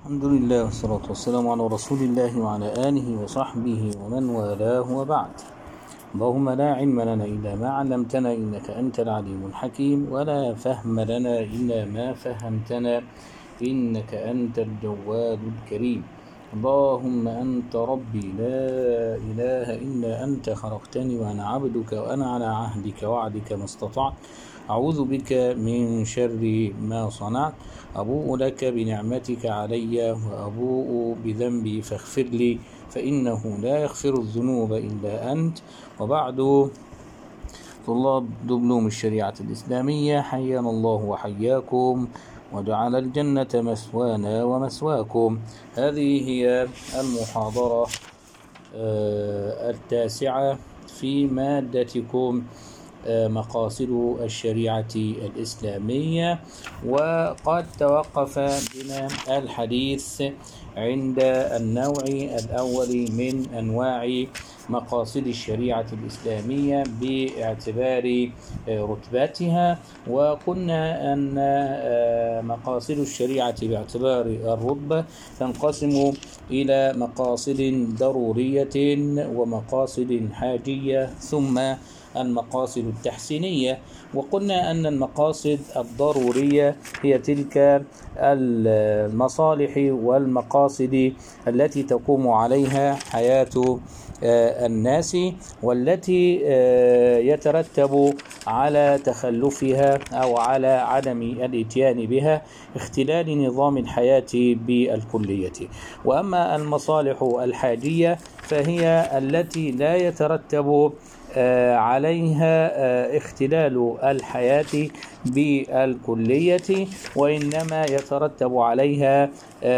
الحمد لله والصلاة والسلام على رسول الله وعلى آله وصحبه ومن والاه وبعد اللهم لا علم لنا إلا ما علمتنا إنك أنت العليم الحكيم ولا فهم لنا إلا ما فهمتنا إنك أنت الجواد الكريم اللهم أنت ربي لا إله إلا أنت خلقتني وأنا عبدك وأنا على عهدك وعدك ما استطعت أعوذ بك من شر ما صنعت أبوء لك بنعمتك علي وأبوء بذنبي فاغفر لي فإنه لا يغفر الذنوب إلا أنت وبعد طلاب دبلوم الشريعة الإسلامية حيانا الله وحياكم وجعل الجنة مثوانا ومثواكم هذه هي المحاضرة آه، التاسعة في مادتكم آه، مقاصد الشريعة الإسلامية وقد توقف بنا الحديث عند النوع الأول من أنواع مقاصد الشريعة الإسلامية باعتبار رتبتها وقلنا أن مقاصد الشريعة باعتبار الرتبة تنقسم إلى مقاصد ضرورية ومقاصد حاجية ثم المقاصد التحسينية وقلنا أن المقاصد الضرورية هي تلك المصالح والمقاصد التي تقوم عليها حياة الناس والتي يترتب على تخلفها أو على عدم الإتيان بها اختلال نظام الحياة بالكلية وأما المصالح الحاجية فهي التي لا يترتب عليها اختلال الحياة بالكلية وإنما يترتب عليها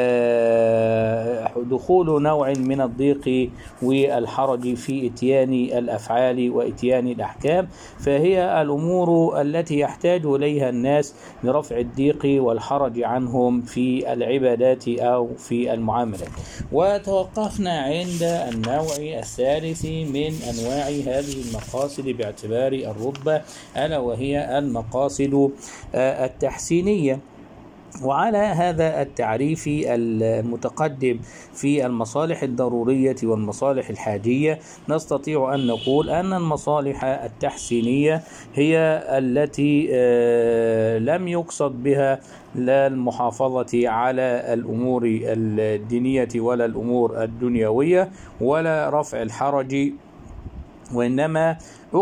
دخول نوع من الضيق والحرج في إتيان الأفعال وإتيان الأحكام فهي الأمور التي يحتاج إليها الناس لرفع الضيق والحرج عنهم في العبادات أو في المعاملات وتوقفنا عند النوع الثالث من أنواع هذه المقاصد باعتبار الرتبة ألا وهي المقاصد التحسينية وعلى هذا التعريف المتقدم في المصالح الضرورية والمصالح الحاجية نستطيع أن نقول أن المصالح التحسينية هي التي لم يقصد بها لا المحافظة على الأمور الدينية ولا الأمور الدنيوية ولا رفع الحرج وإنما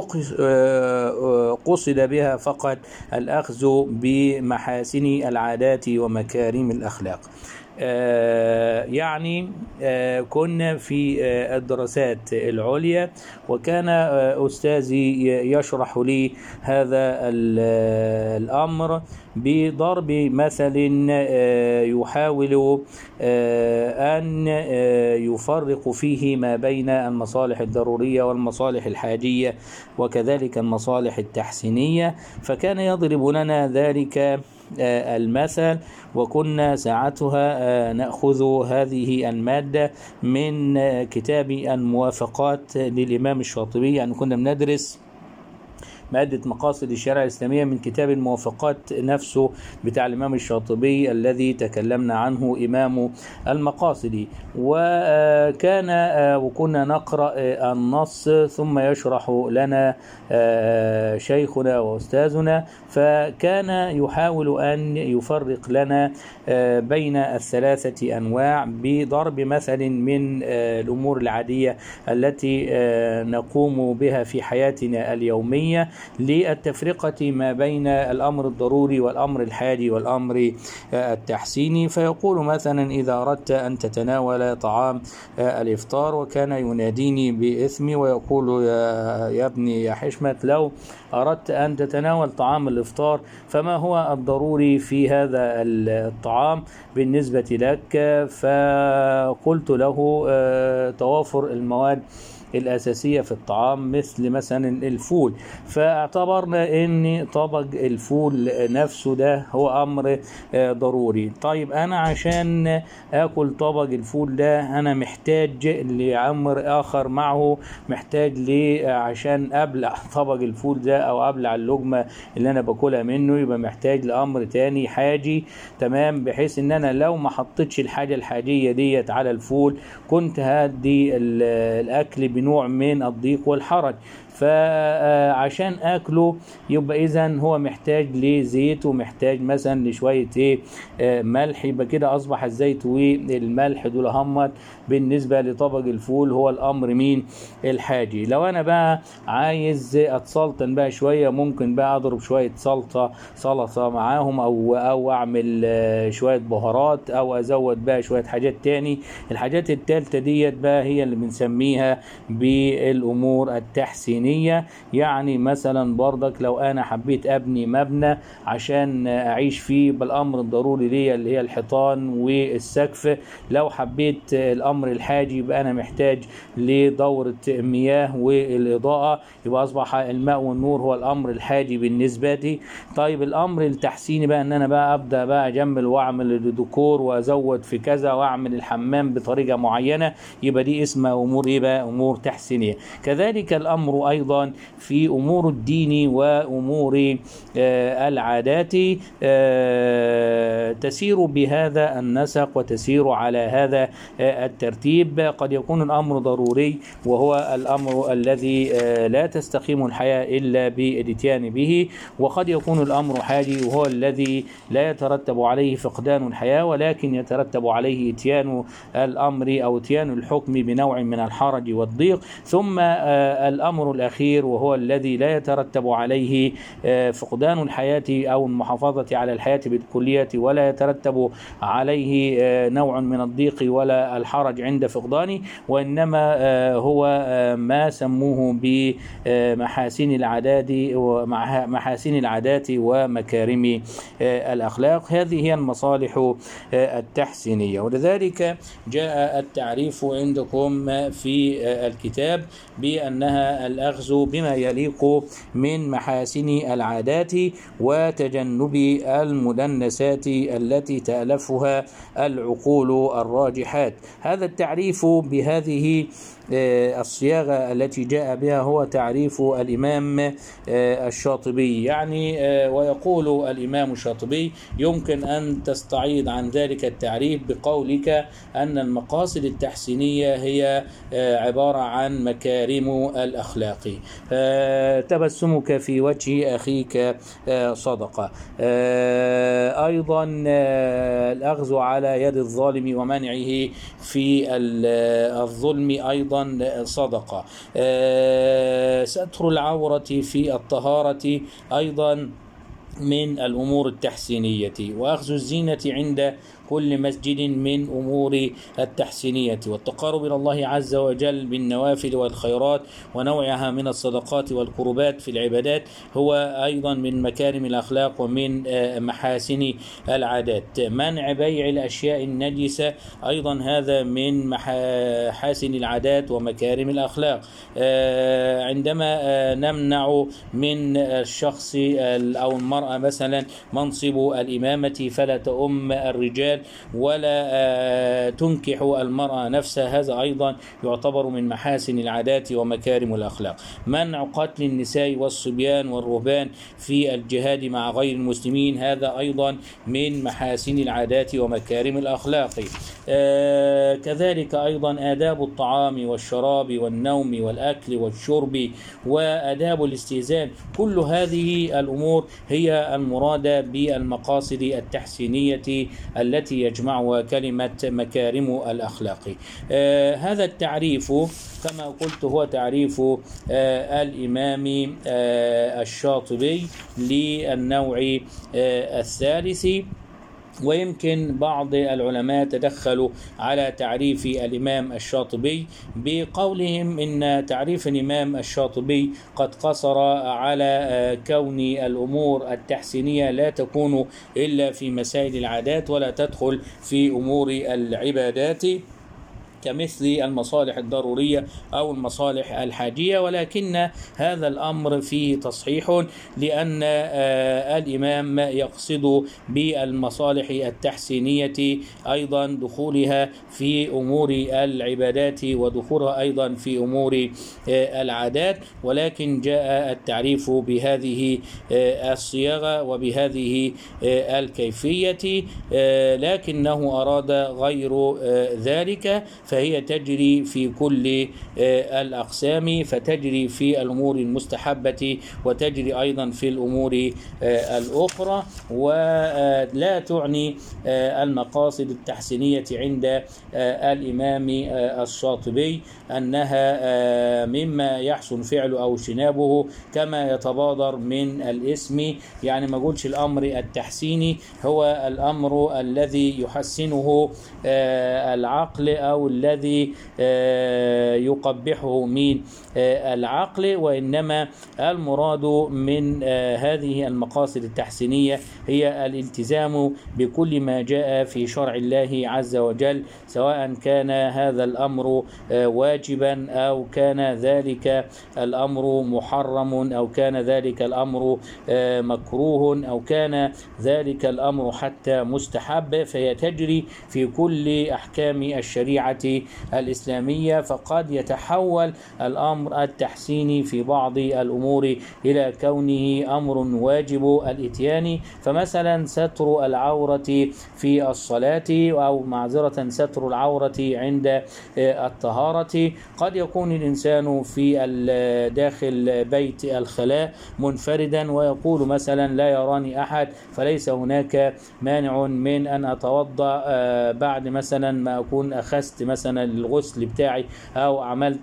قصد بها فقط الأخذ بمحاسن العادات ومكارم الأخلاق يعني كنا في الدراسات العليا وكان أستاذي يشرح لي هذا الأمر بضرب مثل يحاول أن يفرق فيه ما بين المصالح الضرورية والمصالح الحاجية وكذلك المصالح التحسينية فكان يضرب لنا ذلك المثل وكنا ساعتها ناخذ هذه الماده من كتاب الموافقات للامام الشاطبي يعني كنا بندرس مادة مقاصد الشريعة الإسلامية من كتاب الموافقات نفسه بتاع الإمام الشاطبي الذي تكلمنا عنه إمام المقاصد وكان وكنا نقرأ النص ثم يشرح لنا شيخنا وأستاذنا فكان يحاول أن يفرق لنا بين الثلاثة أنواع بضرب مثل من الأمور العادية التي نقوم بها في حياتنا اليومية للتفرقة ما بين الأمر الضروري والأمر الحاجي والأمر التحسيني فيقول مثلا إذا أردت أن تتناول طعام الإفطار وكان يناديني باسمي ويقول يا, يا ابني يا حشمت لو أردت أن تتناول طعام الإفطار فما هو الضروري في هذا الطعام بالنسبة لك فقلت له توافر المواد الأساسية في الطعام مثل مثلا الفول فاعتبرنا ان طبق الفول نفسه ده هو امر آه، ضروري طيب انا عشان اكل طبق الفول ده انا محتاج لامر اخر معه محتاج لي عشان ابلع طبق الفول ده او ابلع اللقمه اللي انا باكلها منه يبقى محتاج لامر تاني حاجي تمام بحيث ان انا لو ما حطيتش الحاجه الحاجيه ديت على الفول كنت هدي ال- الاكل بنوع من الضيق والحرج فعشان اكله يبقى اذا هو محتاج لزيت ومحتاج مثلا لشويه ايه آه، ملح يبقى كده اصبح الزيت والملح دول همت بالنسبه لطبق الفول هو الامر مين الحاجي لو انا بقى عايز اتسلطن بقى شويه ممكن بقى اضرب شويه سلطه سلطه معاهم او او اعمل آه، شويه بهارات او ازود بقى شويه حاجات تاني الحاجات التالتة ديت بقى هي اللي بنسميها بالامور التحسينيه يعني مثلا برضك لو انا حبيت ابني مبنى عشان اعيش فيه بالامر الضروري ليا اللي هي الحيطان والسقف لو حبيت الامر الحاجي يبقى انا محتاج لدوره مياه والاضاءه يبقى اصبح الماء والنور هو الامر الحاجي بالنسبه لي طيب الامر التحسيني بقى ان انا بقى ابدا بقى اجمل واعمل ديكور وازود في كذا واعمل الحمام بطريقه معينه يبقى دي اسمها امور ايه بقى امور تحسينيه كذلك الامر ايضا في امور الدين وامور آه، العادات آه، تسير بهذا النسق وتسير على هذا آه، الترتيب قد يكون الامر ضروري وهو الامر الذي آه، لا تستقيم الحياه الا بالاتيان به وقد يكون الامر حاجي وهو الذي لا يترتب عليه فقدان الحياه ولكن يترتب عليه اتيان الامر او اتيان الحكم بنوع من الحرج والضيق ثم آه، الامر الاخير وهو الذي لا يترتب عليه آه، فقدان الحياه او المحافظه على الحياه بالكليه ولا يترتب عليه آه، نوع من الضيق ولا الحرج عند فقدانه وانما آه، هو آه، ما سموه بمحاسن العادات ومحاسن العادات ومكارم آه، الاخلاق هذه هي المصالح آه، التحسينيه ولذلك جاء التعريف عندكم في آه، الكتاب بانها الاخذ بما يليق من محاسن العادات وتجنب المدنسات التي تالفها العقول الراجحات هذا التعريف بهذه آه، الصياغه التي جاء بها هو تعريف الامام آه، الشاطبي يعني آه، ويقول الامام الشاطبي يمكن ان تستعيض عن ذلك التعريف بقولك ان المقاصد التحسينيه هي آه، عباره عن مكارم الاخلاق آه، تبسمك في وجه اخيك آه، صدقه آه، ايضا آه، الاخذ على يد الظالم ومنعه في ال- الظلم ايضا صدقه آه، ستر العوره في الطهاره ايضا من الامور التحسينيه واخذ الزينه عند كل مسجد من امور التحسينيه والتقارب الى الله عز وجل بالنوافل والخيرات ونوعها من الصدقات والقربات في العبادات هو ايضا من مكارم الاخلاق ومن آه، محاسن العادات منع بيع الاشياء النجسه ايضا هذا من محاسن العادات ومكارم الاخلاق آه، عندما آه، نمنع من الشخص ال- او المراه مثلا منصب الامامه فلا تؤم الرجال ولا آه، تنكح المراه نفسها هذا ايضا يعتبر من محاسن العادات ومكارم الاخلاق منع قتل النساء والصبيان والرهبان في الجهاد مع غير المسلمين هذا ايضا من محاسن العادات ومكارم الاخلاق آه، كذلك ايضا آداب الطعام والشراب والنوم والاكل والشرب وآداب الاستئذان كل هذه الامور هي المراده بالمقاصد التحسينيه التي يجمعها كلمه مكارم الاخلاق آه، هذا التعريف كما قلت هو تعريف آه، الامام آه، الشاطبي للنوع آه، الثالث ويمكن بعض العلماء تدخلوا على تعريف الإمام الشاطبي بقولهم إن تعريف الإمام الشاطبي قد قصر على آه، كون الأمور التحسينية لا تكون إلا في مسائل العادات ولا تدخل في أمور العبادات كمثل المصالح الضرورية أو المصالح الحاجية ولكن هذا الأمر فيه تصحيح لأن آه، الإمام يقصد بالمصالح التحسينية أيضا دخولها في أمور العبادات ودخولها أيضا في أمور آه، العادات ولكن جاء التعريف بهذه آه، الصياغة وبهذه آه، الكيفية آه، لكنه أراد غير آه، ذلك فهي تجري في كل آه، الأقسام فتجري في الأمور المستحبة وتجري أيضا في الأمور آه، الأخرى ولا تعني آه، المقاصد التحسينية عند آه، الإمام آه، الشاطبي أنها آه، مما يحسن فعله أو اجتنابه كما يتبادر من الاسم يعني ما قلش الأمر التحسيني هو الأمر الذي يحسنه آه، العقل أو الذي آه، يقبحه من آه، العقل وإنما المراد من آه، هذه المقاصد التحسينية هي الالتزام بكل ما جاء في شرع الله عز وجل سواء كان هذا الأمر آه، واجبا أو كان ذلك الأمر محرم أو كان ذلك الأمر آه، مكروه أو كان ذلك الأمر حتى مستحب فهي تجري في كل أحكام الشريعة الإسلامية فقد يتحول الأمر التحسيني في بعض الأمور إلى كونه أمر واجب الإتيان فمثلا ستر العورة في الصلاة أو معذرة ستر العورة عند آه، الطهارة قد يكون الإنسان في ال- داخل بيت الخلاء منفردا ويقول مثلا لا يراني أحد فليس هناك مانع من أن أتوضأ آه، بعد مثلا ما أكون أخذت مثلا الغسل بتاعي أو عملت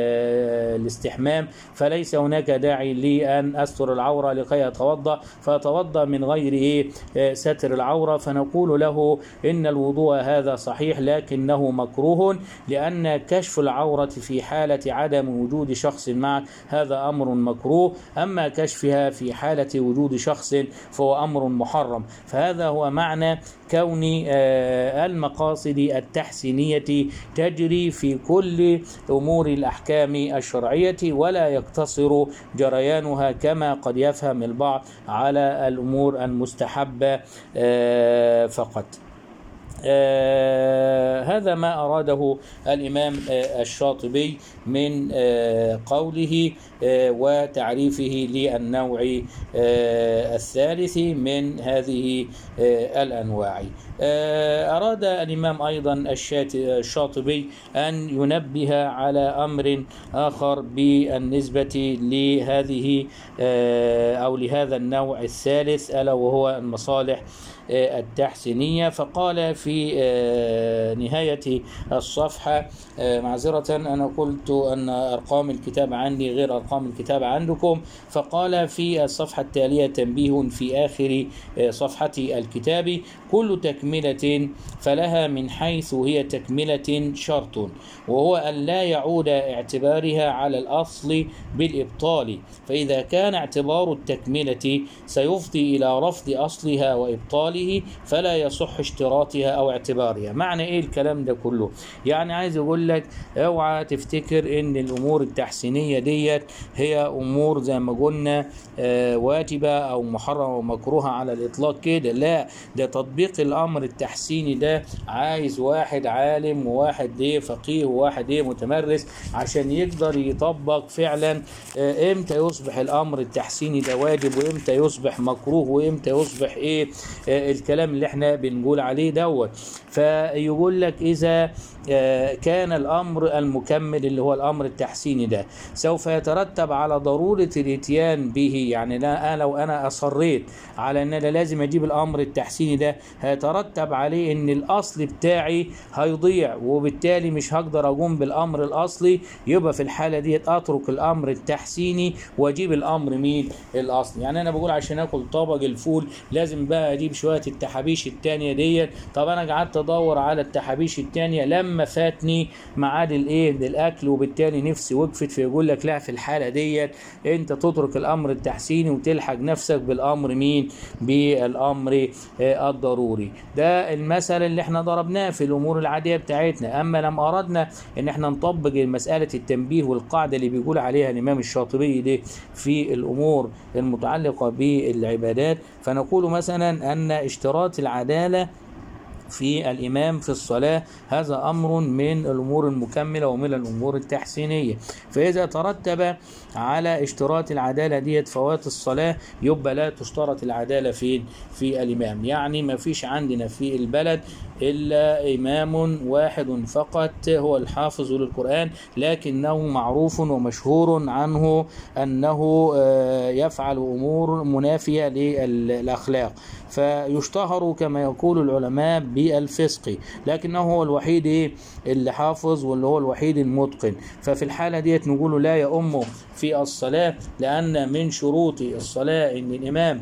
ال- الاستحمام فليس هناك داعي لي أن أستر العورة لكي أتوضأ فأتوضأ من غير إيه آه، ستر العورة فنقول له إن الوضوء هذا صحيح لكنه مكروه لأن كشف العورة في حالة عدم وجود شخص معك هذا أمر مكروه أما كشفها في حالة وجود شخص فهو أمر محرم فهذا هو معنى كون آه، المقاصد التحسينية تجري في كل أمور الأحكام الشرعية ولا يقتصر جريانها كما قد يفهم البعض على الأمور المستحبة آه، فقط آه هذا ما أراده الإمام آه الشاطبي من آه قوله آه وتعريفه للنوع آه الثالث من هذه آه الأنواع آه أراد الإمام أيضا الشات- الشاطبي أن ينبه على أمر آخر بالنسبة لهذه آه أو لهذا النوع الثالث ألا وهو المصالح آه، التحسينية فقال في آه، نهاية الصفحة آه، معذرة أنا قلت أن أرقام الكتاب عندي غير أرقام الكتاب عندكم فقال في الصفحة التالية تنبيه في آخر آه، صفحة الكتاب كل تكملة فلها من حيث هي تكملة شرط وهو أن لا يعود اعتبارها على الأصل بالإبطال فإذا كان اعتبار التكملة سيفضي إلى رفض أصلها وإبطاله فلا يصح اشتراطها أو اعتبارها معنى إيه الكلام ده كله يعني عايز أقول لك اوعى تفتكر ان الامور التحسينيه ديت هي امور زي ما قلنا آه، واجبه او محرمه او مكروهه على الاطلاق كده لا ده تطبيق الامر التحسيني ده عايز واحد عالم وواحد ايه فقيه وواحد ايه متمرس عشان يقدر يطبق فعلا آه، امتى يصبح الامر التحسيني ده واجب وامتى يصبح مكروه وامتى يصبح ايه آه، الكلام اللي احنا بنقول عليه دوت فيقول لك اذا آه، كان الامر المكمل اللي هو الامر التحسيني ده سوف يترتب على ضروره الاتيان به يعني لا أنا لو انا اصريت على ان انا لازم اجيب الامر التحسيني ده هيترتب عليه ان الاصل بتاعي هيضيع وبالتالي مش هقدر اقوم بالامر الاصلي يبقى في الحاله دي اترك الامر التحسيني واجيب الامر مين الاصلي يعني انا بقول عشان اكل طبق الفول لازم بقى اجيب شويه التحابيش التانية ديت طب انا قعدت ادور على التحابيش التانية لما اما فاتني ميعاد الايه الاكل وبالتالي نفسي وقفت فيقول لك لا في الحاله ديت انت تترك الامر التحسيني وتلحق نفسك بالامر مين بالامر آه، الضروري ده المثل اللي احنا ضربناه في الامور العاديه بتاعتنا اما لما اردنا ان احنا نطبق مساله التنبيه والقاعده اللي بيقول عليها الامام الشاطبي دي في الامور المتعلقه بالعبادات فنقول مثلا ان اشتراط العداله في الإمام في الصلاة هذا أمر من الأمور المكملة ومن الأمور التحسينية فإذا ترتب على اشتراط العدالة ديت فوات الصلاة يبقى لا تشترط العدالة فين في الإمام يعني ما فيش عندنا في البلد إلا إمام واحد فقط هو الحافظ للقرآن لكنه معروف ومشهور عنه أنه آه، يفعل أمور منافية للأخلاق فيشتهر كما يقول العلماء بالفسق لكنه هو الوحيد إيه اللي حافظ واللي هو الوحيد المتقن ففي الحالة ديت نقول لا يؤم في الصلاة لأن من شروط الصلاة إن الإمام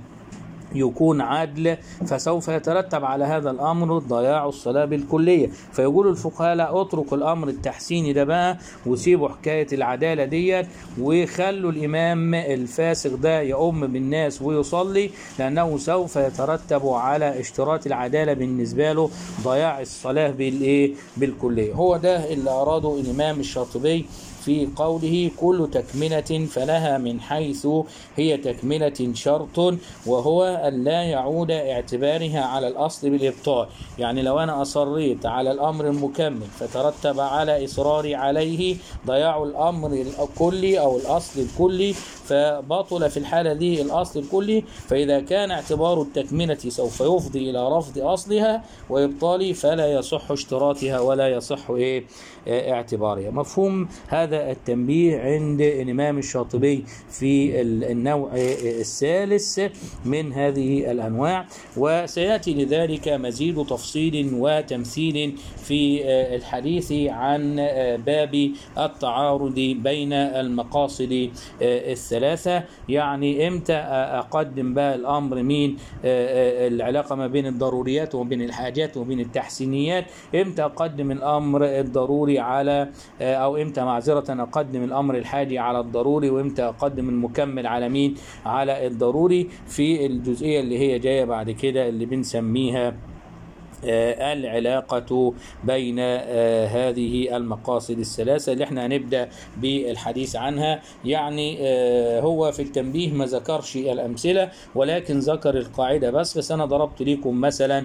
يكون عدل فسوف يترتب على هذا الامر ضياع الصلاه بالكليه فيقول الفقهاء لا اتركوا الامر التحسيني ده بقى وسيبوا حكايه العداله ديت وخلوا الامام الفاسق ده يؤم بالناس ويصلي لانه سوف يترتب على اشتراط العداله بالنسبه له ضياع الصلاه بالايه بالكليه هو ده اللي اراده الامام الشاطبي في قوله كل تكملة فلها من حيث هي تكملة شرط وهو أن لا يعود اعتبارها على الأصل بالإبطال يعني لو أنا أصريت على الأمر المكمل فترتب على إصراري عليه ضياع الأمر الكلي أو الأصل الكلي فبطل في الحالة دي الأصل الكلي فإذا كان اعتبار التكملة سوف يفضي إلى رفض أصلها وإبطال فلا يصح اشتراطها ولا يصح إيه آه، اعتبارها مفهوم هذا التنبيه عند الإمام الشاطبي في ال- النوع الثالث من هذه الأنواع وسيأتي لذلك مزيد تفصيل وتمثيل في آه، الحديث عن آه، باب التعارض بين المقاصد آه، الثلاثة يعني امتى آه، أقدم بقى الأمر مين آه، آه، العلاقة ما بين الضروريات وبين الحاجات وبين التحسينيات امتى أقدم الأمر الضروري على آه، أو امتى معذرة أقدم الأمر الحاجي على الضروري وامتى أقدم المكمل على مين على الضروري في الجزئية اللي هي جاية بعد كده اللي بنسميها آه، العلاقة بين آه، هذه المقاصد الثلاثة اللي احنا هنبدأ بالحديث عنها يعني آه، هو في التنبيه ما ذكرش الأمثلة ولكن ذكر القاعدة بس بس أنا ضربت لكم مثلا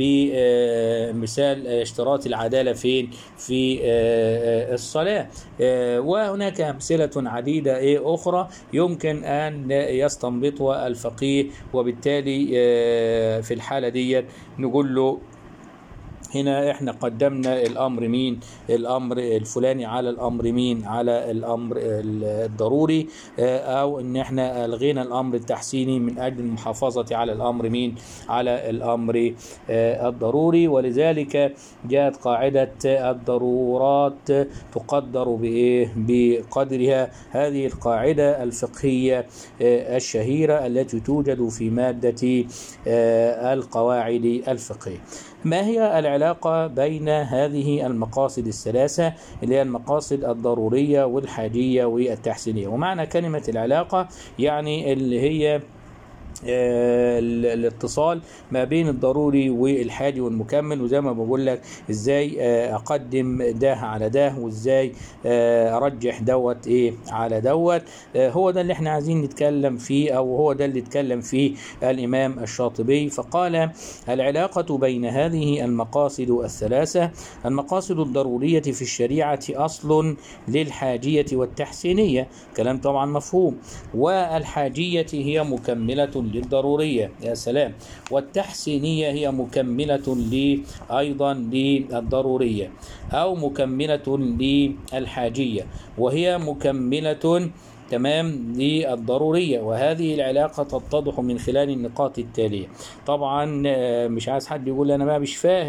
بمثال اشتراط العدالة فين في آه، آه، الصلاة آه، وهناك أمثلة عديدة إيه أخرى يمكن أن يستنبطها الفقيه وبالتالي آه، في الحالة دي نقول له هنا احنا قدمنا الامر مين الامر الفلاني على الامر مين على الامر الضروري آه، او ان احنا الغينا الامر التحسيني من اجل المحافظه على الامر مين على الامر آه، الضروري ولذلك جاءت قاعده الضرورات تقدر بايه بقدرها هذه القاعده الفقهيه آه، الشهيره التي توجد في ماده آه، القواعد الفقهيه ما هي العلاقة بين هذه المقاصد الثلاثة اللي هي المقاصد الضرورية والحاجية والتحسينية ومعنى كلمة العلاقة يعني اللي هي آه، ال- الاتصال ما بين الضروري والحاجي والمكمل وزي ما بقول لك ازاي آه، اقدم ده على ده وازاي آه، ارجح دوت ايه على دوت آه، هو ده اللي احنا عايزين نتكلم فيه او هو ده اللي اتكلم فيه الامام الشاطبي فقال العلاقة بين هذه المقاصد الثلاثة المقاصد الضرورية في الشريعة اصل للحاجية والتحسينية كلام طبعا مفهوم والحاجية هي مكملة للضرورية يا سلام والتحسينية هي مكملة ل أيضا للضرورية أو مكملة للحاجية وهي مكملة تمام للضرورية وهذه العلاقة تتضح من خلال النقاط التالية طبعا آه، مش عايز حد يقول لي أنا بقى مش فاهم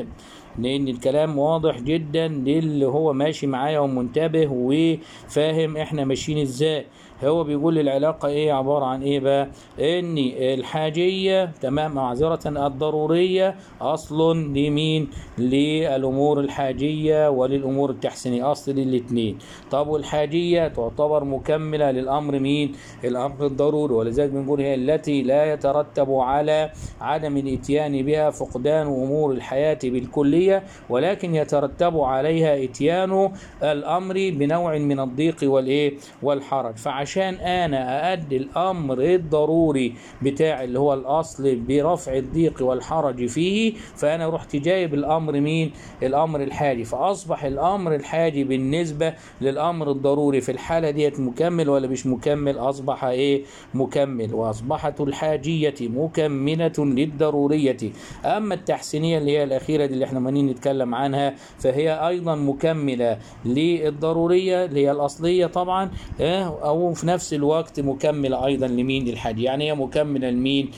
لان الكلام واضح جدا للي هو ماشي معايا ومنتبه وفاهم احنا ماشيين ازاي هو بيقول العلاقة ايه عبارة عن ايه بقى ان الحاجية تمام معذرة الضرورية اصل لمين للامور الحاجية وللامور التحسينية اصل للاتنين طب والحاجية تعتبر مكملة للامر مين الامر الضروري ولذلك بنقول هي التي لا يترتب على عدم الاتيان بها فقدان امور الحياة بالكلية ولكن يترتب عليها اتيان الامر بنوع من الضيق والايه والحرج فعشان عشان انا اادي الامر الضروري بتاع اللي هو الاصل برفع الضيق والحرج فيه فانا رحت جايب الامر مين الامر الحاجي فاصبح الامر الحاجي بالنسبه للامر الضروري في الحاله ديت مكمل ولا مش مكمل اصبح ايه مكمل واصبحت الحاجيه مكمله للضروريه اما التحسينيه اللي هي الاخيره دي اللي احنا مانين نتكلم عنها فهي ايضا مكمله للضروريه اللي هي الاصليه طبعا او في نفس الوقت مكملة أيضا لمين للحاجة يعني هي مكملة لمين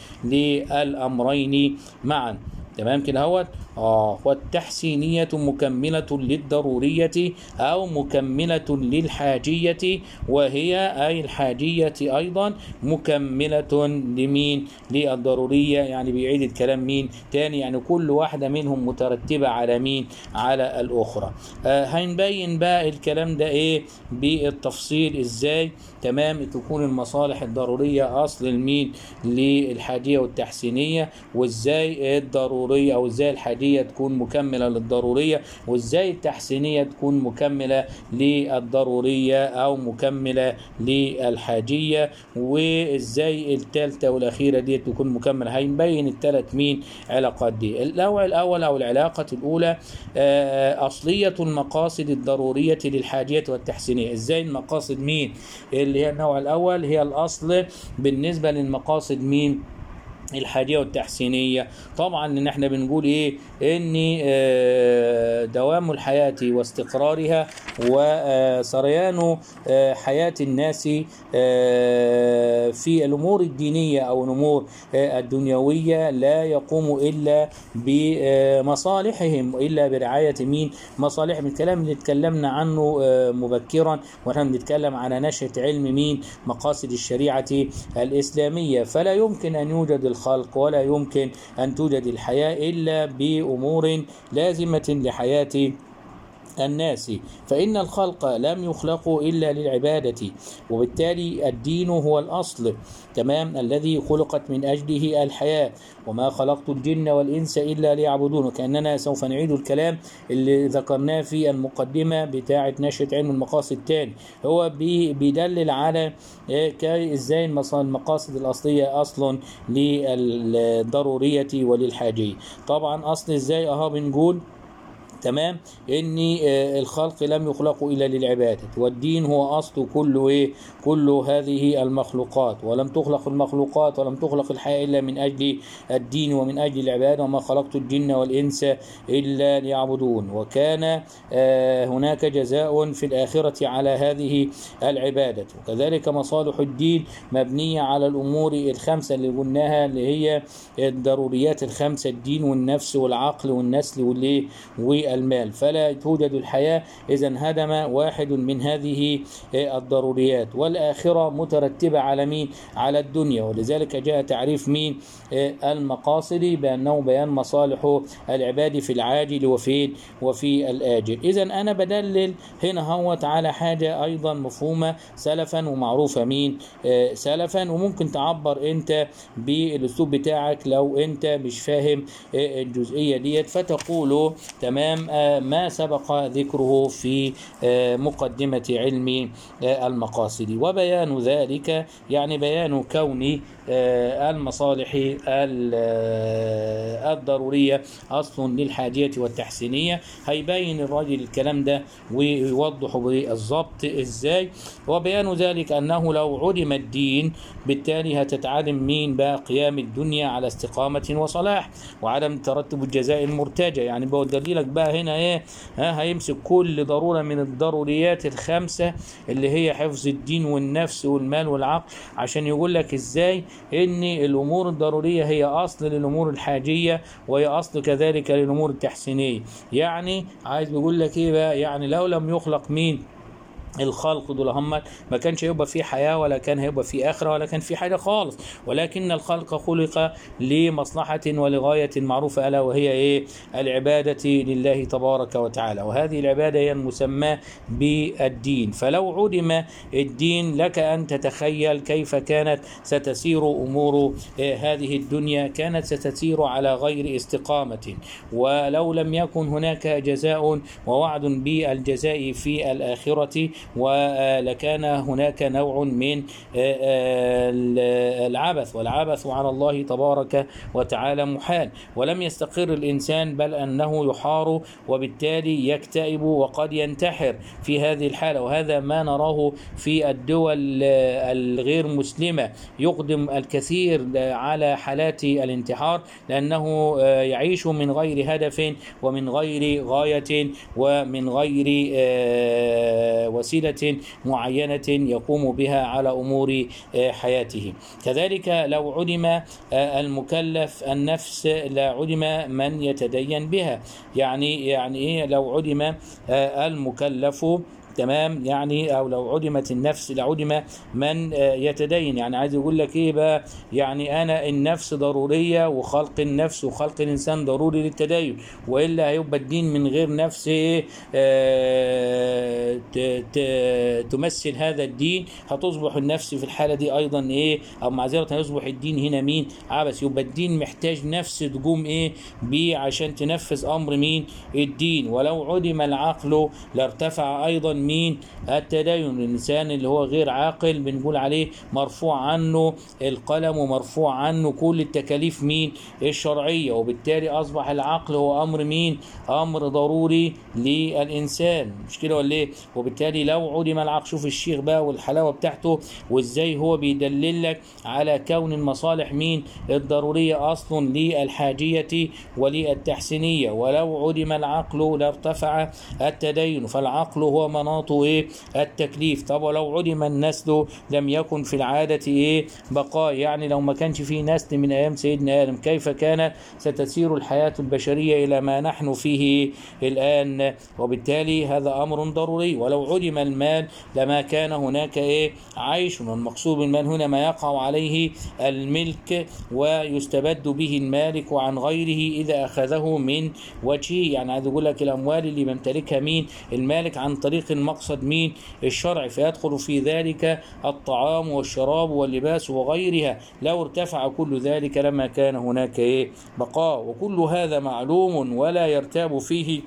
للأمرين معا تمام كده اهوت اه والتحسينية مكملة للضرورية أو مكملة للحاجية وهي أي الحاجية أيضا مكملة لمين للضرورية يعني بيعيد الكلام مين تاني يعني كل واحدة منهم مترتبة على مين على الأخرى آه هنبين بقى الكلام ده إيه بالتفصيل إزاي تمام تكون المصالح الضرورية أصل المين للحاجية والتحسينية وإزاي الضرورية أو إزاي الحاجية تكون مكملة للضرورية وإزاي التحسينية تكون مكملة للضرورية أو مكملة للحاجية وإزاي الثالثة والأخيرة دي تكون مكملة هنبين الثلاث مين علاقات دي النوع الأول أو العلاقة الأولى أصلية المقاصد الضرورية للحاجية والتحسينية إزاي المقاصد مين اللي هي النوع الأول هي الأصل بالنسبة للمقاصد مين الحاجيه والتحسينيه طبعا ان احنا بنقول ايه ان دوام الحياه واستقرارها وسريان حياه الناس في الامور الدينيه او الامور الدنيويه لا يقوم الا بمصالحهم الا برعايه مين مصالحهم الكلام اللي اتكلمنا عنه مبكرا واحنا بنتكلم على نشاه علم مين مقاصد الشريعه الاسلاميه فلا يمكن ان يوجد الخلق ولا يمكن أن توجد الحياة إلا بأمور لازمة لحياة الناس فإن الخلق لم يخلقوا إلا للعبادة وبالتالي الدين هو الأصل تمام الذي خلقت من أجله الحياة وما خلقت الجن والإنس إلا ليعبدون وكأننا سوف نعيد الكلام اللي ذكرناه في المقدمة بتاعة نشأة علم المقاصد الثاني هو بيدلل على ازاي المقاصد الأصلية أصل للضرورية وللحاجية طبعا أصل ازاي أها بنقول تمام ان الخلق لم يخلقوا الا للعباده والدين هو اصل كل ايه كل هذه المخلوقات ولم تخلق المخلوقات ولم تخلق الحياه الا من اجل الدين ومن اجل العباده وما خلقت الجن والانس الا ليعبدون وكان هناك جزاء في الاخره على هذه العباده وكذلك مصالح الدين مبنيه على الامور الخمسه اللي قلناها اللي هي الضروريات الخمسه الدين والنفس والعقل والنسل والايه المال فلا توجد الحياة إذا انهدم واحد من هذه الضروريات والآخرة مترتبة على مين على الدنيا ولذلك جاء تعريف مين المقاصد بأنه بيان مصالح العباد في العاجل وفي وفي الآجل إذا أنا بدلل هنا هوت على حاجة أيضا مفهومة سلفا ومعروفة مين سلفا وممكن تعبر أنت بالأسلوب بتاعك لو أنت مش فاهم الجزئية ديت فتقول تمام ما سبق ذكره في مقدمة علم المقاصد وبيان ذلك يعني بيان كون المصالح الضرورية أصل للحاجية والتحسينية هيبين الراجل الكلام ده ويوضح بالضبط إزاي وبيان ذلك أنه لو علم الدين بالتالي هتتعلم مين بقى قيام الدنيا على استقامة وصلاح وعدم ترتب الجزاء المرتجى يعني بودلي لك بقى بقى هنا ايه ها هيمسك كل ضروره من الضروريات الخمسه اللي هي حفظ الدين والنفس والمال والعقل عشان يقول لك ازاي ان الامور الضروريه هي اصل للامور الحاجيه وهي اصل كذلك للامور التحسينيه يعني عايز بيقول لك ايه بقى يعني لو لم يخلق مين الخلق دول هم ما كانش هيبقى في حياة ولا كان هيبقى في آخرة ولا كان في حاجة خالص ولكن الخلق خلق لمصلحة ولغاية معروفة ألا وهي إيه العبادة لله تبارك وتعالى وهذه العبادة هي المسمى بالدين فلو عدم الدين لك أن تتخيل كيف كانت ستسير أمور هذه الدنيا كانت ستسير على غير استقامة ولو لم يكن هناك جزاء ووعد بالجزاء في الآخرة ولكان هناك نوع من العبث والعبث على الله تبارك وتعالى محال ولم يستقر الإنسان بل أنه يحار وبالتالي يكتئب وقد ينتحر في هذه الحالة وهذا ما نراه في الدول الغير مسلمة يقدم الكثير على حالات الانتحار لأنه يعيش من غير هدف ومن غير غاية ومن غير وسيلة معينة يقوم بها على أمور حياته كذلك لو علم المكلف النفس لا علم من يتدين بها يعني يعني إيه لو علم المكلف تمام يعني او لو عدمت النفس لعدم من يتدين يعني عايز يقول لك ايه بقى يعني انا النفس ضروريه وخلق النفس وخلق الانسان ضروري للتدين والا هيبقى الدين من غير نفس ايه تمثل هذا الدين هتصبح النفس في الحاله دي ايضا ايه او معذره هيصبح الدين هنا مين عبث يبقى الدين محتاج نفس تقوم ايه بيه عشان تنفذ امر مين الدين ولو عدم العقل لارتفع ايضا مين التدين الانسان اللي هو غير عاقل بنقول عليه مرفوع عنه القلم ومرفوع عنه كل التكاليف مين الشرعيه وبالتالي اصبح العقل هو امر مين امر ضروري للانسان مش كده ولا ايه وبالتالي لو عدم العقل شوف الشيخ بقى والحلاوه بتاعته وازاي هو بيدلل لك على كون المصالح مين الضروريه اصل للحاجيه وللتحسينيه ولو عدم العقل لارتفع التدين فالعقل هو مناط ايه التكليف طب ولو عدم النسل لم يكن في العاده ايه بقاء يعني لو ما كانش في نسل من ايام سيدنا ادم كيف كانت ستسير الحياه البشريه الى ما نحن فيه الان وبالتالي هذا امر ضروري ولو عدم المال لما كان هناك ايه عيش والمقصود بالمال هنا ما يقع عليه الملك ويستبد به المالك عن غيره اذا اخذه من وجهه يعني عايز اقول لك الاموال اللي بيمتلكها مين المالك عن طريق المقصد مين الشرع فيدخل في ذلك الطعام والشراب واللباس وغيرها لو ارتفع كل ذلك لما كان هناك ايه بقاء وكل هذا معلوم ولا يرتاب فيه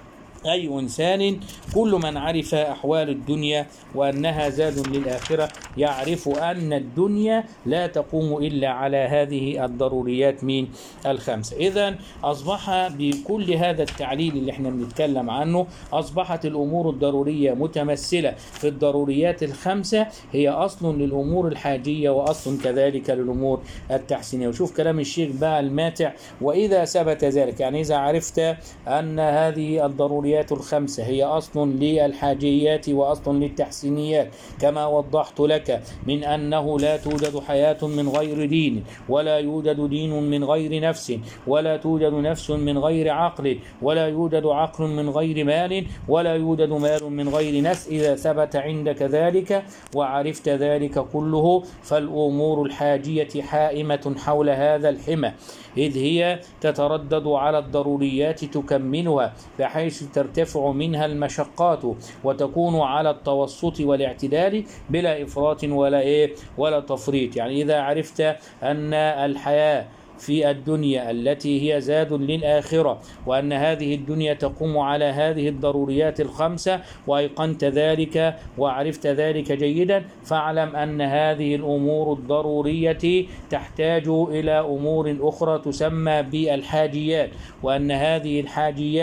أي إنسان كل من عرف أحوال الدنيا وأنها زاد للآخرة يعرف أن الدنيا لا تقوم إلا على هذه الضروريات من الخمسة إذا أصبح بكل هذا التعليل اللي احنا بنتكلم عنه أصبحت الأمور الضرورية متمثلة في الضروريات الخمسة هي أصل للأمور الحاجية وأصل كذلك للأمور التحسينية وشوف كلام الشيخ بقى الماتع وإذا ثبت ذلك يعني إذا عرفت أن هذه الضروريات الضروريات الخمسة هي أصل للحاجيات وأصل للتحسينيات كما وضحت لك من أنه لا توجد حياة من غير دين ولا يوجد دين من غير نفس ولا توجد نفس من غير عقل ولا يوجد عقل من غير مال ولا يوجد مال من غير نفس إذا ثبت عندك ذلك وعرفت ذلك كله فالأمور الحاجية حائمة حول هذا الحمى إذ هي تتردد على الضروريات تكمنها بحيث ترتفع منها المشقات وتكون على التوسط والاعتدال بلا إفراط ولا إيه ولا تفريط يعني إذا عرفت أن الحياة في الدنيا التي هي زاد للآخرة وأن هذه الدنيا تقوم على هذه الضروريات الخمسة وأيقنت ذلك وعرفت ذلك جيدا فاعلم أن هذه الأمور الضرورية تحتاج إلى أمور أخرى تسمى بالحاجيات وأن هذه الحاجيات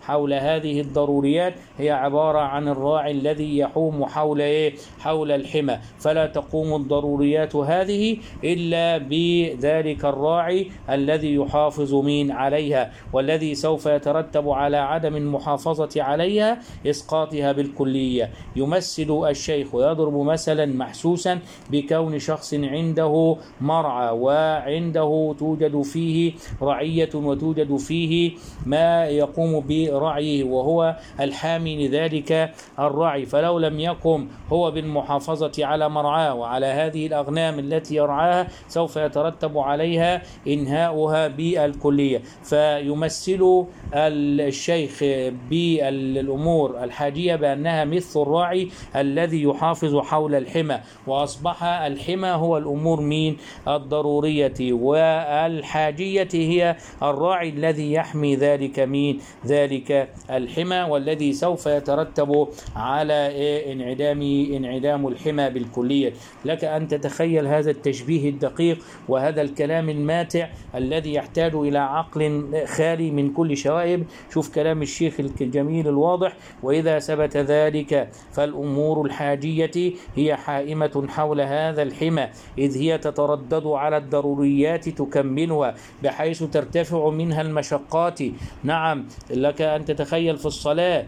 حول هذه الضروريات هي عبارة عن الراعي الذي يحوم حول إيه؟ حول الحمى فلا تقوم الضروريات هذه إلا بذلك الراعي الذي يحافظ من عليها والذي سوف يترتب على عدم المحافظة عليها إسقاطها بالكلية يمثل الشيخ ويضرب مثلا محسوسا بكون شخص عنده مرعى وعنده توجد فيه رعية وتوجد فيه ما يقوم برعيه وهو الحامي لذلك الرعي فلو لم يقم هو بالمحافظة على مرعاه وعلى هذه الأغنام التي يرعاها سوف يترتب عليها إنهاؤها بالكلية فيمثل الشيخ بالأمور الحاجية بأنها مثل الراعي الذي يحافظ حول الحمى وأصبح الحمى هو الأمور من الضرورية والحاجية هي الراعي الذي يحمي ذلك من ذلك الحمى والذي سوف يترتب على انعدام انعدام الحمى بالكلية لك أن تتخيل هذا التشبيه الدقيق وهذا الكلام الماتع الذي يحتاج إلى عقل خالي من كل شوائب شوف كلام الشيخ الجميل الواضح وإذا ثبت ذلك فالأمور الحاجية هي حائمة حول هذا الحمى إذ هي تتردد على الضروريات تكملها بحيث ترتفع منها المشقات نعم لك أن تتخيل في الصلاة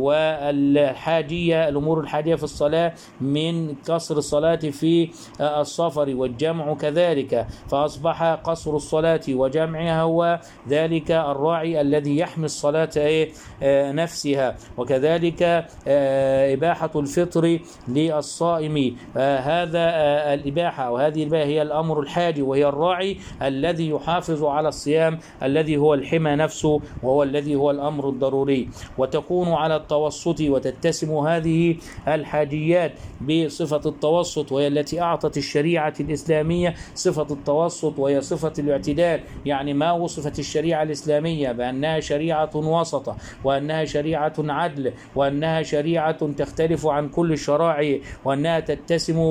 والحاجية الأمور الحاجية في الصلاة من قصر الصلاة في السفر والجمع كذلك فأصبح قصر الصلاة وجمعها هو ذلك الراعي الذي يحمي الصلاة نفسها وكذلك إباحة الفطر للصائم هذا الإباحة وهذه الإباحة هي الأمر الحاجي وهي الراعي الذي يحافظ على الصيام الذي هو الحمى نفسه وهو الذي هو الأمر الضروري وتكون على التوسط وتتسم هذه الحاجيات بصفة التوسط وهي التي أعطت الشريعة الإسلامية صفة التوسط وهي صفة الاعتدال يعني ما وصفت الشريعة الإسلامية بأنها شريعة وسطة وأنها شريعة عدل وأنها شريعة تختلف عن كل الشرائع وأنها تتسم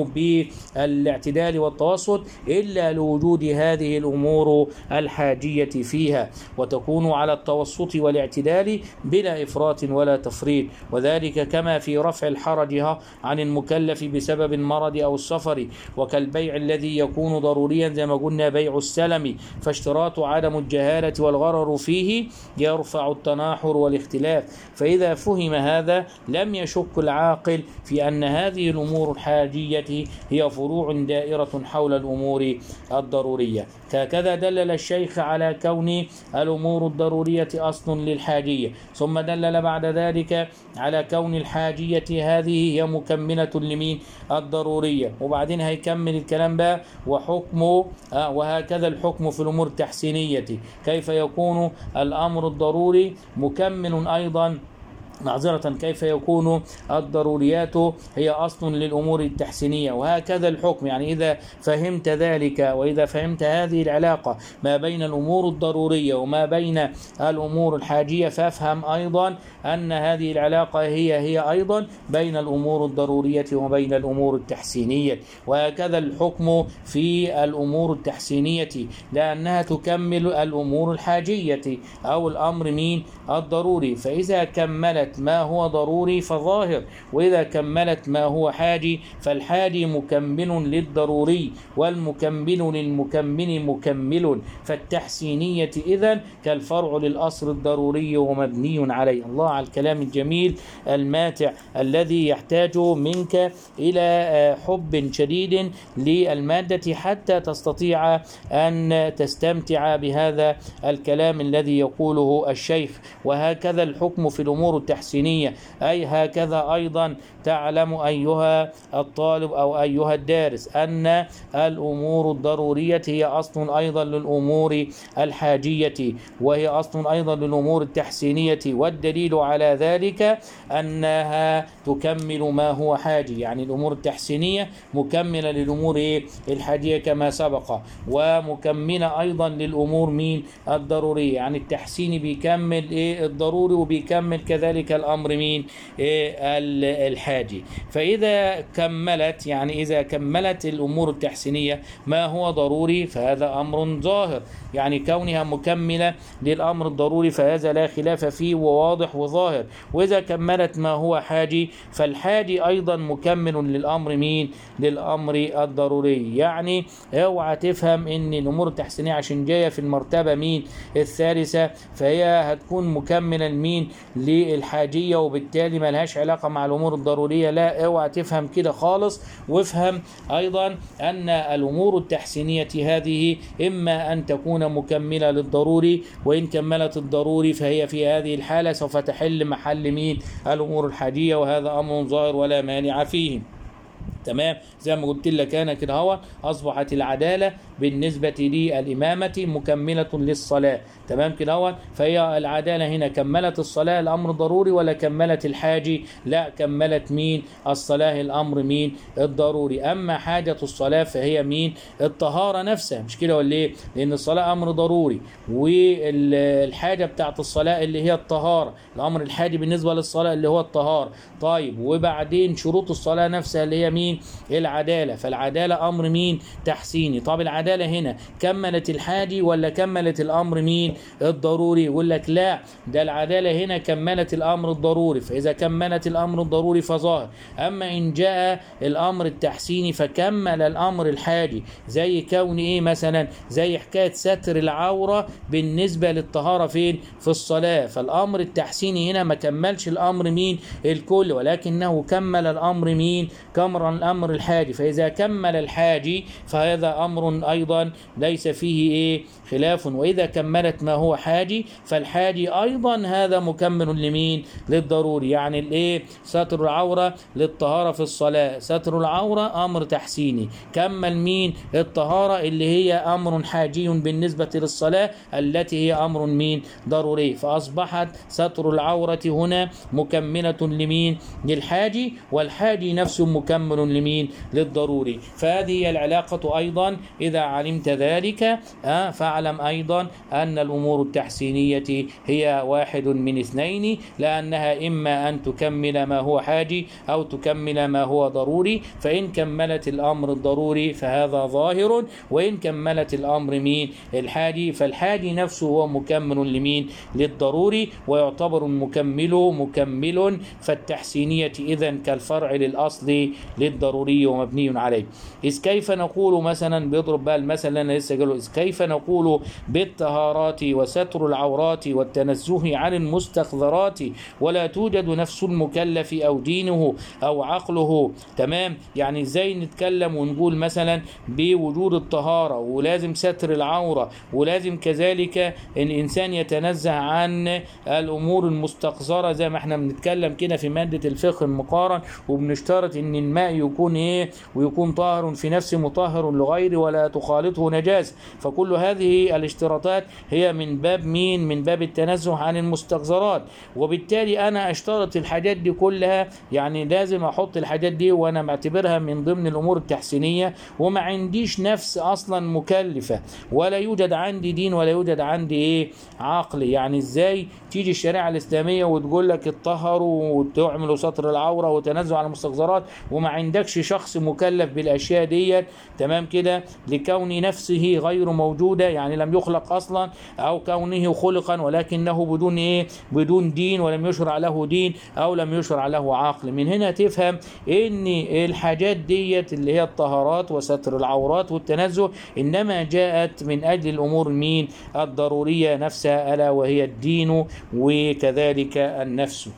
بالاعتدال والتوسط إلا لوجود هذه الأمور الحاجية فيها وتكون على التوسط والاعتدال بلا إفراط ولا تفريط وذلك كما في رفع الحرج عن المكلف بسبب المرض أو السفر وكالبيع الذي يكون ضروريا زي ما قلنا بيع السلم فاشتراط عدم الجهالة والغرر فيه يرفع التناحر والاختلاف فإذا فهم هذا لم يشك العاقل في أن هذه الأمور الحاجية هي فروع دائرة حول الأمور الضرورية هكذا دلل الشيخ على كون الأمور الضرورية أصل للحاجية ثم دلل بعد ذلك على كون الحاجية هذه هي مكملة لمين الضرورية وبعدين هيكمل الكلام بقى وحكم آه وهكذا الحكم في الأمور التحسينية كيف يكون الأمر الضروري مكمل أيضا معذرة كيف يكون الضروريات هي أصل للأمور التحسينية وهكذا الحكم يعني إذا فهمت ذلك وإذا فهمت هذه العلاقة ما بين الأمور الضرورية وما بين الأمور الحاجية فافهم أيضا أن هذه العلاقة هي هي أيضا بين الأمور الضرورية وبين الأمور التحسينية وهكذا الحكم في الأمور التحسينية لأنها تكمل الأمور الحاجية أو الأمر مين الضروري فإذا كملت ما هو ضروري فظاهر وإذا كملت ما هو حاجي فالحاجي مكمل للضروري والمكمل للمكمل مكمل فالتحسينية إذا كالفرع للأصل الضروري ومبني عليه الله على الكلام الجميل الماتع الذي يحتاج منك إلى حب شديد للمادة حتى تستطيع أن تستمتع بهذا الكلام الذي يقوله الشيخ وهكذا الحكم في الأمور التحسينية أي هكذا أيضا تعلم أيها الطالب أو أيها الدارس أن الأمور الضرورية هي أصل أيضا للأمور الحاجية وهي أصل أيضا للأمور التحسينية والدليل على ذلك أنها تكمل ما هو حاجي يعني الأمور التحسينية مكملة للأمور الحاجية كما سبق ومكملة أيضا للأمور من الضرورية يعني التحسين بيكمل إيه الضروري وبيكمل كذلك كذلك الأمر مين إيه ال- الحاجي فإذا كملت يعني إذا كملت الأمور التحسينية ما هو ضروري فهذا أمر ظاهر يعني كونها مكملة للأمر الضروري فهذا لا خلاف فيه وواضح وظاهر وإذا كملت ما هو حاجي فالحاجي أيضا مكمل للأمر مين للأمر الضروري يعني اوعى تفهم ان الامور التحسينيه عشان جايه في المرتبه مين الثالثه فهي هتكون مكمله لمين للحاجيه وبالتالي ملهاش علاقه مع الامور الضروريه لا اوعى تفهم كده خالص وافهم ايضا ان الامور التحسينيه هذه اما ان تكون مكمله للضروري وان كملت الضروري فهي في هذه الحاله سوف تحل محل مين الامور الحاجيه وهذا امر ظاهر ولا مانع فيه تمام زي ما قلت لك انا كده اهو اصبحت العداله بالنسبه للامامه مكمله للصلاه تمام كده اهو فهي العداله هنا كملت الصلاه الامر ضروري ولا كملت الحاجي لا كملت مين الصلاه الامر مين الضروري اما حاجه الصلاه فهي مين الطهاره نفسها مش كده ولا ايه لان الصلاه امر ضروري والحاجه بتاعت الصلاه اللي هي الطهاره الامر الحاجي بالنسبه للصلاه اللي هو الطهاره طيب وبعدين شروط الصلاه نفسها اللي هي مين العداله فالعداله امر مين تحسيني طب العداله هنا كملت الحاجي ولا كملت الامر مين الضروري يقول لك لا ده العداله هنا كملت الامر الضروري فاذا كملت الامر الضروري فظاهر اما ان جاء الامر التحسيني فكمل الامر الحاجي زي كون ايه مثلا زي حكايه ستر العوره بالنسبه للطهاره فين في الصلاه فالامر التحسيني هنا ما كملش الامر مين الكل ولكنه كمل الامر مين كمر الامر الحاجي فاذا كمل الحاجي فهذا امر ايضا ليس فيه ايه خلاف واذا كملت ما هو حاجي فالحاجي ايضا هذا مكمل لمين للضروري يعني الايه ستر العوره للطهاره في الصلاه ستر العوره امر تحسيني كمل مين الطهاره اللي هي امر حاجي بالنسبه للصلاه التي هي امر مين ضروري فاصبحت ستر العوره هنا مكمله لمين للحاجي والحاجي نفسه مكمل لمين للضروري فهذه هي العلاقه ايضا اذا علمت ذلك آه فاعلم ايضا ان الامور التحسينيه هي واحد من اثنين لانها اما ان تكمل ما هو حاجي او تكمل ما هو ضروري فان كملت الامر الضروري فهذا ظاهر وان كملت الامر مين الحاجي فالحاجي نفسه هو مكمل لمين للضروري ويعتبر المكمل مكمل فالتحسينيه اذا كالفرع للاصل للضروري ومبني عليه إذ كيف نقول مثلا بيضرب بقى المثل اللي انا لسه قاله إذ كيف نقول بالطهارات وستر العورات والتنزه عن المستقذرات ولا توجد نفس المكلف او دينه او عقله تمام يعني ازاي نتكلم ونقول مثلا بوجود الطهاره ولازم ستر العوره ولازم كذلك الانسان يتنزه عن الامور المستقذره زي ما احنا بنتكلم كده في ماده الفقه المقارن وبنشترط ان الماء يكون ايه ويكون طاهر في نفسه مطهر لغيره ولا تخالطه نجاسه فكل هذه الاشتراطات هي من باب مين من باب التنزه عن المستقذرات وبالتالي انا اشترط الحاجات دي كلها يعني لازم احط الحاجات دي وانا معتبرها من ضمن الامور التحسينيه وما عنديش نفس اصلا مكلفه ولا يوجد عندي دين ولا يوجد عندي ايه عقل يعني ازاي تيجي الشريعه الاسلاميه وتقول لك اتطهروا وتعملوا ستر العوره وتنزه عن المستقذرات وما عندكش شخص مكلف بالاشياء ديت تمام كده لكون نفسه غير موجوده يعني لم يخلق اصلا او كونه خلقا ولكنه بدون ايه بدون دين ولم يشرع له دين او لم يشرع له عقل من هنا تفهم ان الحاجات ديت اللي هي الطهارات وستر العورات والتنزه انما جاءت من اجل الامور مين الضروريه نفسها الا وهي الدين وكذلك النفس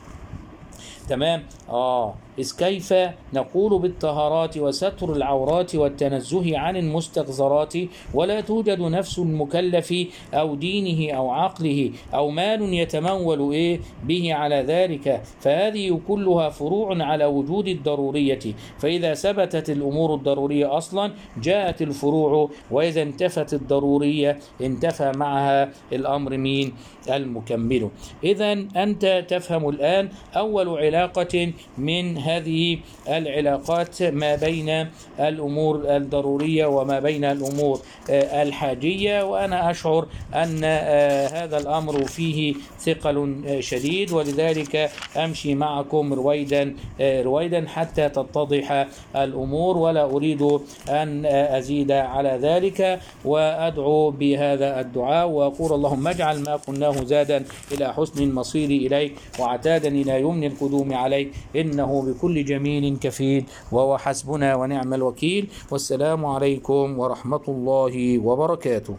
تمام اه إذ كيف نقول بالطهارات وستر العورات والتنزه عن المستقذرات ولا توجد نفس المكلف أو دينه أو عقله أو مال يتمول إيه به على ذلك فهذه كلها فروع على وجود الضرورية فإذا ثبتت الأمور الضرورية أصلا جاءت الفروع وإذا انتفت الضرورية انتفى معها الأمر مين المكمل إذا أنت تفهم الآن أول علاقة من هذه العلاقات ما بين الأمور الضرورية وما بين الأمور آه، الحاجية وأنا أشعر أن آه، هذا الأمر فيه ثقل آه، شديد ولذلك أمشي معكم رويدا آه، رويدا حتى تتضح الأمور ولا أريد أن آه، أزيد على ذلك وأدعو بهذا الدعاء وأقول اللهم اجعل ما قلناه زادا إلى حسن المصير إليك وعتادا إلى يمن القدوم عليك إنه بكل جميل كفيل وهو حسبنا ونعم الوكيل والسلام عليكم ورحمة الله وبركاته